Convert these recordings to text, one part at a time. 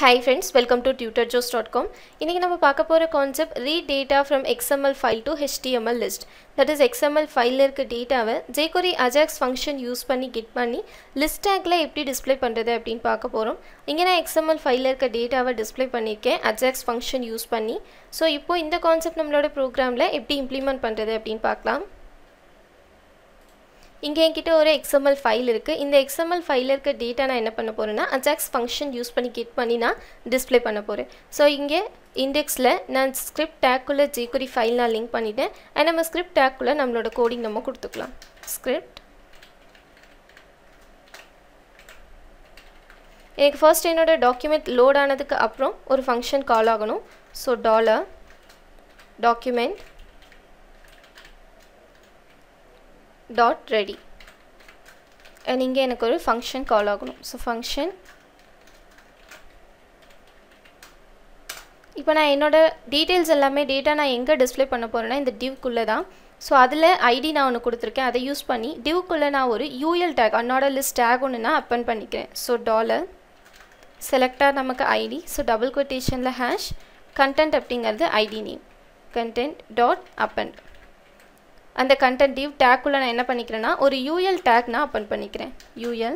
hi friends welcome to tutor Joe's dot com இன்றைக்கி நம்ம பார்க்க போகிற concept read data from XML file to HTML list that is XML ஃபைலில் இருக்க டேட்டாவை ஜேகொரி அஜாக்ஸ் ஃபங்க்ஷன் யூஸ் பண்ணி கிட் பண்ணி லிஸ்ட் டேக்கில் எப்படி டிஸ்ப்ளே பண்ணுறது அப்படின்னு பார்க்க போகிறோம் இங்கே நான் எக்ஸ்எம்எல் ஃபைலில் இருக்க டேட்டாவை டிஸ்ப்ளே பண்ணியிருக்கேன் அஜாக்ஸ் ஃபங்க்ஷன் யூஸ் பண்ணி ஸோ இப்போ இந்த கான்செப்ட் நம்மளோட ப்ரோக்ராமில் எப்படி இம்ப்ளிமெண்ட் பண்ணுறது அப்படின்னு பார்க்கலாம் இங்கே என்கிட்ட ஒரு எக்ஸ்எம்எல் ஃபைல் இருக்குது இந்த எக்ஸ்எம்எல் ஃபைலில் இருக்க டேட்டா நான் என்ன பண்ண போகிறேன்னா அஜாக்ஸ் ஃபங்க்ஷன் யூஸ் பண்ணி கிட் பண்ணி நான் டிஸ்ப்ளே பண்ண போகிறேன் ஸோ இங்கே இண்டெக்ஸில் நான் ஸ்கிரிப்ட் டேக்குள்ளே ஜிகுரி ஃபைல் நான் லிங்க் பண்ணிட்டேன் அண்ட் நம்ம ஸ்கிரிப்ட் டேக்குள்ளே நம்மளோட கோடிங் நம்ம கொடுத்துக்கலாம் ஸ்கிரிப்ட் எனக்கு ஃபர்ஸ்ட் என்னோட டாக்குமெண்ட் லோட் ஆனதுக்கு அப்புறம் ஒரு ஃபங்க்ஷன் கால் ஆகணும் so dollar document dot ready and இங்கே எனக்கு ஒரு ஃபங்க்ஷன் கால் ஆகணும் ஸோ ஃபங்க்ஷன் இப்போ நான் என்னோடய டீட்டெயில்ஸ் எல்லாமே டேட்டா நான் எங்கே டிஸ்பிளே பண்ண போகிறேன்னா இந்த டிவ்க்குள்ளே தான் ஸோ அதில் ஐடி நான் ஒன்று கொடுத்துருக்கேன் அதை யூஸ் பண்ணி டிவ்க்குள்ளே நான் ஒரு யூஎல் டேக் அன்னோட லிஸ்ட் டேக் ஒன்று நான் அப்பன் பண்ணிக்கிறேன் ஸோ டாலர் செலக்டாக நமக்கு ஐடி ஸோ டபுள் கொட்டேஷனில் ஹேஷ் கண்டென்ட் அப்படிங்கிறது ID name content dot append அந்த கண்டென்ட் டிவ் டேக்குள்ளே நான் என்ன பண்ணிக்கிறேன்னா ஒரு யூஎல் டேக் நான் அப்பன் பண்ணிக்கிறேன் யூஎல்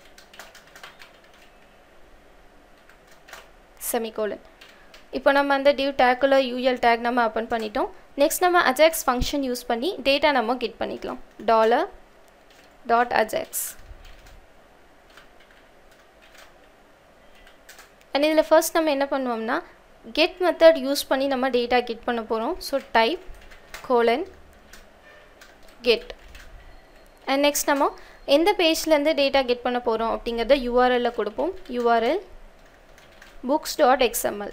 செமிகோலன் இப்போ நம்ம அந்த டிவ் டேக்குள்ள யூஎல் டேக் நம்ம அப்பன் பண்ணிட்டோம் நெக்ஸ்ட் நம்ம அஜாக்ஸ் ஃபங்க்ஷன் யூஸ் பண்ணி டேட்டா நம்ம கெட் பண்ணிக்கலாம் டாலர் டாட் அஜாக்ஸ் அண்ட் இதில் ஃபர்ஸ்ட் நம்ம என்ன பண்ணுவோம்னா கெட் மெத்தட் யூஸ் பண்ணி நம்ம டேட்டா கெட் பண்ண போகிறோம் so type colon get and next நம்ம எந்த பேஜ்லேருந்து டேட்டா கெட் பண்ண போகிறோம் அப்படிங்கிறத யூஆர்எல்ல கொடுப்போம் URL books dot XML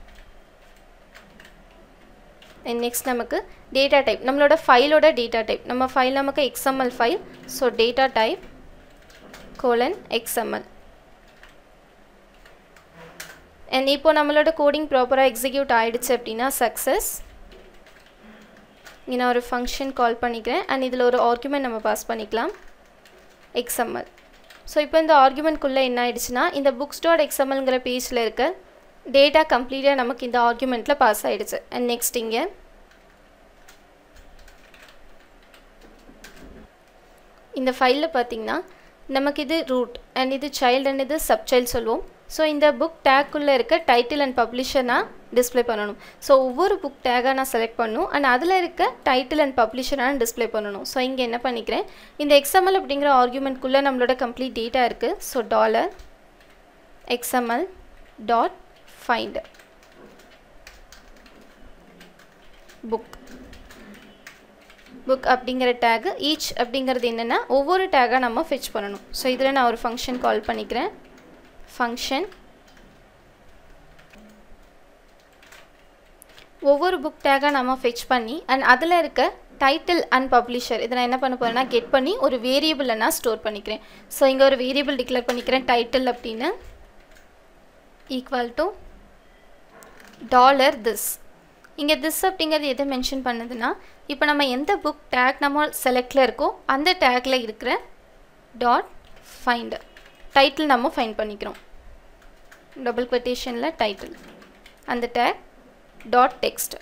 and next நமக்கு டேட்டா டைப் நம்மளோட ஃபைலோட டேட்டா டைப் நம்ம ஃபைல் நமக்கு XML file so data type colon XML and இப்போ நம்மளோட கோடிங் ப்ராப்பராக எக்ஸிக்யூட் ஆகிடுச்சு அப்படின்னா சக்ஸஸ் இங்கே நான் ஒரு ஃபங்க்ஷன் கால் பண்ணிக்கிறேன் அண்ட் இதில் ஒரு ஆர்குமெண்ட் நம்ம பாஸ் பண்ணிக்கலாம் எக்ஸ்எம்எல் ஸோ இப்போ இந்த ஆர்குமெண்ட்குள்ளே என்ன ஆயிடுச்சுன்னா இந்த புக்ஸ் டாட் எக்ஸ்எம்எல்ங்கிற பேஜில் இருக்க டேட்டா கம்ப்ளீட்டாக நமக்கு இந்த ஆர்குமெண்ட்டில் பாஸ் ஆகிடுச்சு அண்ட் நெக்ஸ்ட் இங்கே இந்த ஃபைலில் பார்த்தீங்கன்னா நமக்கு இது ரூட் அண்ட் இது சைல்டு அண்ட் இது சப்சைல்டு சொல்லுவோம் ஸோ இந்த புக் டேக்குள்ளே இருக்க டைட்டில் அண்ட் பப்ளிஷர் நான் டிஸ்பிளே பண்ணணும் ஸோ ஒவ்வொரு புக் டேக்காக நான் செலக்ட் பண்ணணும் அண்ட் அதில் இருக்க டைட்டில் அண்ட் பப்ளிஷர் நான் டிஸ்பிளே பண்ணணும் ஸோ இங்கே என்ன பண்ணிக்கிறேன் இந்த எக்ஸ்எம்எல் அப்படிங்கிற ஆர்குமெண்ட்குள்ளே நம்மளோட கம்ப்ளீட் டேட்டா இருக்குது so dollar XML dot find book book அப்படிங்கிற டேகு ஈச் அப்படிங்கிறது என்னென்னா ஒவ்வொரு டேக்காக நம்ம ஃபிச் பண்ணணும் ஸோ இதில் நான் ஒரு ஃபங்க்ஷன் கால் பண்ணிக்கிறேன் ஃபங்க்ஷன் ஒவ்வொரு புக் டேக்காக நம்ம ஃபெச் பண்ணி அண்ட் அதில் இருக்க டைட்டில் அண்ட் பப்ளிஷர் இதை நான் என்ன பண்ண போகிறேன்னா கெட் பண்ணி ஒரு வேரியபிளில் நான் ஸ்டோர் பண்ணிக்கிறேன் ஸோ இங்கே ஒரு வேரியபிள் டிக்ளேர் பண்ணிக்கிறேன் டைட்டில் அப்படின்னு ஈக்குவல் டு டாலர் திஸ் இங்கே திஸ் அப்படிங்கிறது எதை மென்ஷன் பண்ணுதுன்னா இப்போ நம்ம எந்த புக் டேக் நம்ம செலக்டில் இருக்கோ அந்த டேக்கில் இருக்கிற டாட் ஃபைண்டு டைட்டில் நம்ம ஃபைன் பண்ணிக்கிறோம் டபுள் கொட்டேஷனில் டைட்டில் அந்த டேக் டாட் டெக்ஸ்ட்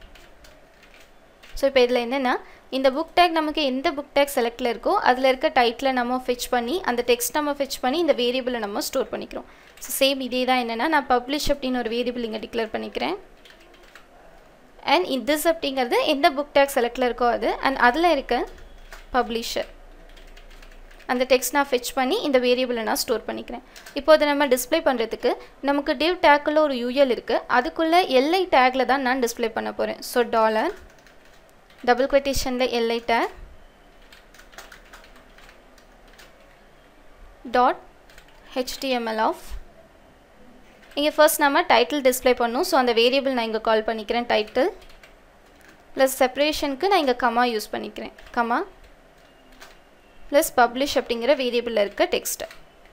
ஸோ இப்போ இதில் என்னென்னா இந்த புக் டேக் நமக்கு எந்த புக் டேக் செலக்டில் இருக்கோ அதில் இருக்க டைட்டில் நம்ம ஃபிச் பண்ணி அந்த டெக்ஸ்ட் நம்ம ஃபிச் பண்ணி இந்த வேரியபிளை நம்ம ஸ்டோர் பண்ணிக்கிறோம் ஸோ சேம் இதே தான் என்னென்னா நான் பப்ளிஷ் அப்படின்னு ஒரு வேரியபிள் இங்கே டிக்ளேர் பண்ணிக்கிறேன் அண்ட் திஸ் அப்படிங்கிறது எந்த புக் டேக் செலக்டில் இருக்கோ அது அண்ட் அதில் இருக்க பப்ளிஷர் அந்த டெக்ஸ்ட் நான் ஃபெச் பண்ணி இந்த வேரியபிளை நான் ஸ்டோர் பண்ணிக்கிறேன் இப்போ அதை நம்ம டிஸ்பிளே பண்ணுறதுக்கு நமக்கு டிவ் டேக்குள்ள ஒரு யூஎல் இருக்குது அதுக்குள்ளே எல்ஐ டேக்கில் தான் நான் டிஸ்பிளே பண்ண போகிறேன் ஸோ டாலர் டபுள் கொட்டேஷனில் LI tag dot HTML of இங்கே ஃபர்ஸ்ட் நம்ம டைட்டில் டிஸ்பிளே பண்ணணும் ஸோ அந்த வேரியபிள் நான் இங்கே கால் பண்ணிக்கிறேன் டைட்டில் ப்ளஸ் செப்பரேஷனுக்கு நான் இங்கே கமா யூஸ் பண்ணிக்கிறேன் கமா ப்ளஸ் பப்ளிஷ் அப்படிங்கிற வேரியபிளில் இருக்க டெக்ஸ்ட்டு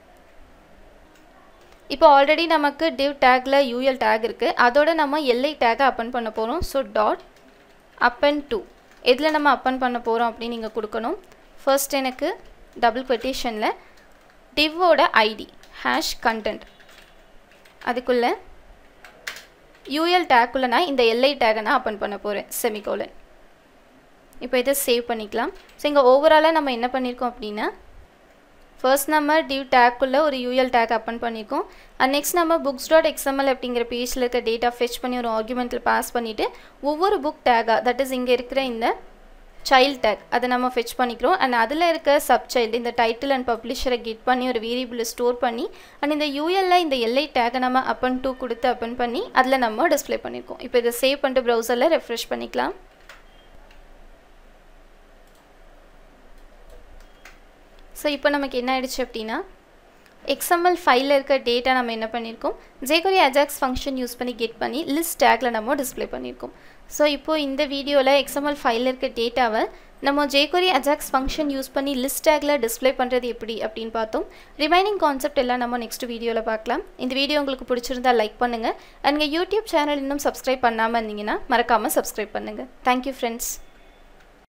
இப்போ ஆல்ரெடி நமக்கு டிவ் டேக்கில் யூஎல் டேக் இருக்குது அதோட நம்ம எல்ஐ டேக்கை அப்பன் பண்ண போகிறோம் ஸோ டாட் அப்பன் டூ எதில் நம்ம அப்பன் பண்ண போகிறோம் அப்படின்னு நீங்கள் கொடுக்கணும் ஃபர்ஸ்ட் எனக்கு டபுள் கொட்டேஷனில் டிவ்வோட ஐடி ஹேஷ் கண்டென்ட் அதுக்குள்ளே யூஎல் டேக்குள்ளே நான் இந்த எல்ஐ டேகை நான் அப்பன் பண்ண போகிறேன் செமிகோலன் இப்போ இதை சேவ் பண்ணிக்கலாம் ஸோ இங்கே ஓவராலாக நம்ம என்ன பண்ணியிருக்கோம் அப்படின்னா ஃபர்ஸ்ட் நம்ம டிவ் டேக்குள்ளே ஒரு யூஎல் டேக் அப்பன் பண்ணியிருக்கோம் அண்ட் நெக்ஸ்ட் நம்ம புக்ஸ் டாட் எக்ஸ்எம்எல் அப்படிங்கிற பேஜில் இருக்க டேட்டா ஃபெச் பண்ணி ஒரு ஆர்குமெண்ட்டில் பாஸ் பண்ணிவிட்டு ஒவ்வொரு புக் டேக்காக தட் இஸ் இங்கே இருக்கிற இந்த சைல்ட் டேக் அதை நம்ம ஃபெச் பண்ணிக்கிறோம் அண்ட் அதில் இருக்க சப் சைல்டு இந்த டைட்டில் அண்ட் பப்ளிஷரை கெட் பண்ணி ஒரு வேரியபிளை ஸ்டோர் பண்ணி அண்ட் இந்த யூஎல்ல இந்த எல்ஐ டேக்கை நம்ம அப்பன் டூ கொடுத்து அப்பன் பண்ணி அதில் நம்ம டிஸ்பிளே பண்ணியிருக்கோம் இப்போ இதை சேவ் பண்ணிட்டு ப்ரௌசரில் ரெஃப்ரெஷ் பண்ணிக்கலாம் ஸோ இப்போ நமக்கு என்ன ஆயிடுச்சு அப்படின்னா எக்ஸ்எம்எல் ஃபைலில் இருக்க டேட்டா நம்ம என்ன பண்ணியிருக்கோம் ஜேகோரி அஜாக்ஸ் ஃபங்க்ஷன் யூஸ் பண்ணி கெட் பண்ணி லிஸ்ட் டேக்கில் நம்ம டிஸ்பிளே பண்ணியிருக்கோம் ஸோ இப்போது இந்த வீடியோவில் எக்ஸ்எம்எல் ஃபைலில் இருக்க டேட்டாவை நம்ம ஜேகோரி அஜாக்ஸ் ஃபங்க்ஷன் யூஸ் பண்ணி லிஸ்ட் டேக்கில் டிஸ்பிளே பண்ணுறது எப்படி அப்படின்னு பார்த்தோம் ரிமைனிங் கான்செப்ட் எல்லாம் நம்ம நெக்ஸ்ட் வீடியோவில் பார்க்கலாம் இந்த வீடியோ உங்களுக்கு பிடிச்சிருந்தா லைக் பண்ணுங்கள் அண்ட் யூடியூப் சேனல் இன்னும் சப்ஸ்கிரைப் பண்ணாமல் இருந்தீங்கன்னா மறக்காமல் சப்ஸ்கிரைப் பண்ணுங்கள் தேங்க்யூ ஃப்ரெண்ட்ஸ்